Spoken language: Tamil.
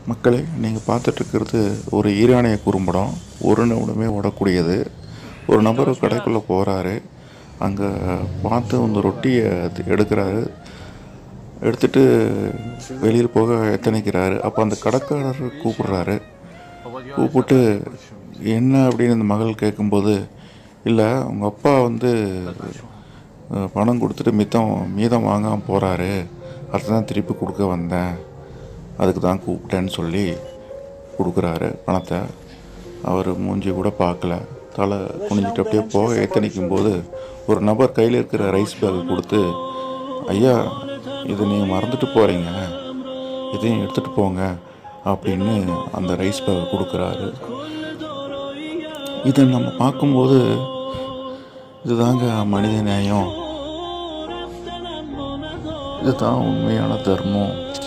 மக்களே நீங்கள் பார்த்துட்ருக்கிறது ஒரு ஈரானிய குறும்படம் ஒரு நிமிடமே ஓடக்கூடியது ஒரு நபர் கடைக்குள்ளே போகிறாரு அங்கே பார்த்து அந்த ரொட்டியை எடுக்கிறாரு எடுத்துட்டு வெளியில் போக எத்தனைக்கிறாரு அப்போ அந்த கடைக்காரர் கூப்பிடுறாரு கூப்பிட்டு என்ன அப்படின்னு இந்த மகள் கேட்கும்போது இல்லை உங்கள் அப்பா வந்து அஹ், பணம் கொடுத்துட்டு மித்தம் மீதம் வாங்காமல் போகிறாரு அதை தான் திருப்பி கொடுக்க வந்தேன் அதுக்கு தான் கூப்பிட்டேன்னு சொல்லி கொடுக்குறாரு பணத்தை அவர் மூஞ்சி கூட பார்க்கல தலை குனிஞ்சிட்டு அப்படியே போக எத்தனைக்கும் போது ஒரு நபர் கையில் இருக்கிற ரைஸ் பேக் கொடுத்து ஐயா இது நீங்கள் மறந்துட்டு போகிறீங்க இதையும் எடுத்துகிட்டு போங்க அப்படின்னு அந்த ரைஸ் பேக் கொடுக்குறாரு இதை நம்ம பார்க்கும்போது இதுதாங்க மனித நேயம் இதுதான் உண்மையான தர்மம்